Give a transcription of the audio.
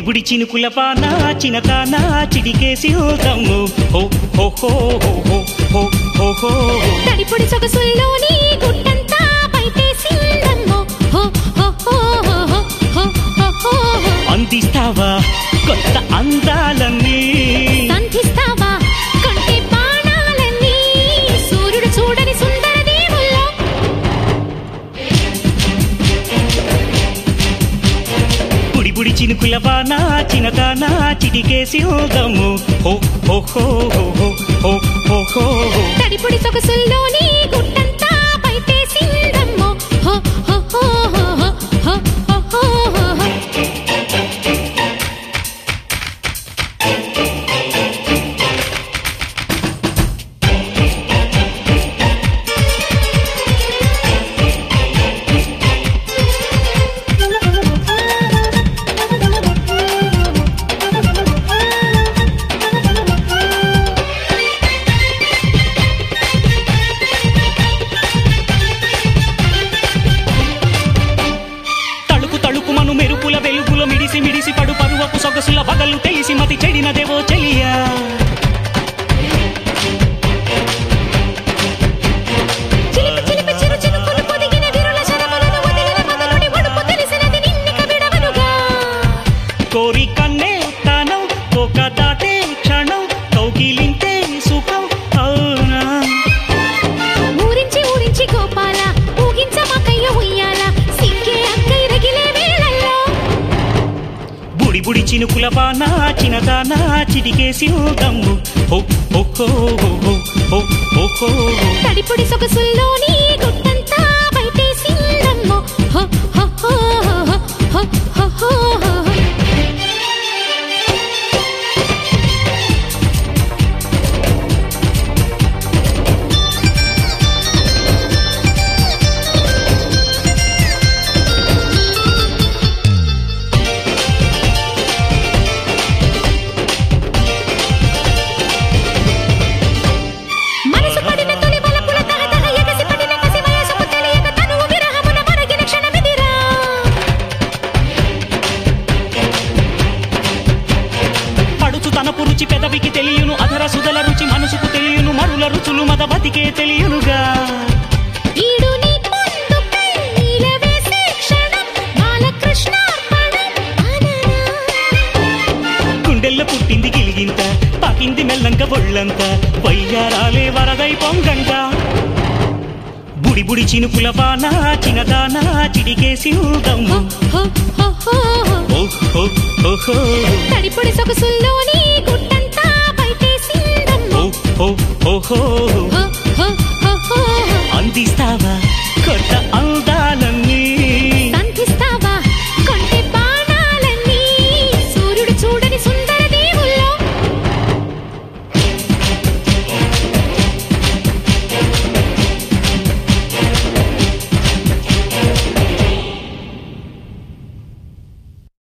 బుడి చినుకుల పాన చినతాన చిడికేసి దమ్ము హో హో హో హో హో హో హో హో తడిపొడి సొగసుల్లోని గుట్టంతా బయటేసిందమ్మో హో హో హో హో హో హో హో హో హో. అందిస్తావా కొత్త అందాలన్నీ సంధిస్తావా కొంటె బాణాలన్నీ సూర్యుడు చూడని సుందర దేవుల్లో బుడి బుడి చినుకుల పాన చినతాన చిడికేసి దమ్ము హో హో హో హో హో హో హో హో హో తడిపొడి సొగసుల్లోని గుట్టంతా బయటేసిందమ్మో హో హో హో హో హో హో హో హో హో. తడుపు తడుపు మను మెరుపుల వెలుగుల మిడిసి మిడిసి పడు పరువపు సొగసుల బగలు తెలిసి మతి చెడినదేవో చెలియా చిలిపి చిలిపి చిరు చినుకులు పొదిగిన విరుల శరములను వదిలిన మొదలుడి ఒడుపు తెలిసినది నిన్నిక విడవనుగా కోరి కన్నే తానం ఒక దాటే క్షణం కౌగిలింతే సుఖం అవునా ఊరించి ఊరించి గోపాల ఊగించమాకయ్య ఉయ్యాల సిక్కే అక్కై రగిలే వేళల్లో బుడి బుడి చినుకుల పాన చినదాన చిటికేసి దమ్ము హో హో హో హో హో హో హో హో తడిపొడి సొగసుల్లోని గుట్టంతా బయటేసిందమ్మో హో హో హో హో హో హో హో హో. మనసు పడిన తొలి వలపుల తహతహ ఎగసి పడిన కసి వయసుకు తెలియక తనువు విరహమున మరగిన క్షణమిదిరా పడుచు తనపు రుచి పెదవికి తెలియను అధర సుధల రుచి మనసుకు తెలియను మరుల రుచులు మద బతికే తెలియనుగా ఈడు నీ పొందు పెళ్ళిల వేసే క్షణం బాలకృష్ణార్పణం అననా గుండెల్లో పుట్టింది గిలిగింత పాకింది మెల్లంక బొళ్ళంత వయ్యారాలే వరదై పొంగంట బుడి బుడి చినుకుల పాన చినదాన చిడికేసి దమ్ము హో హో హో హో. ఓ హో హో హో తడిపొడి సొగసుల్లోని గుట్టంతా బయటేసిందమ్మో ఓ హో హో హో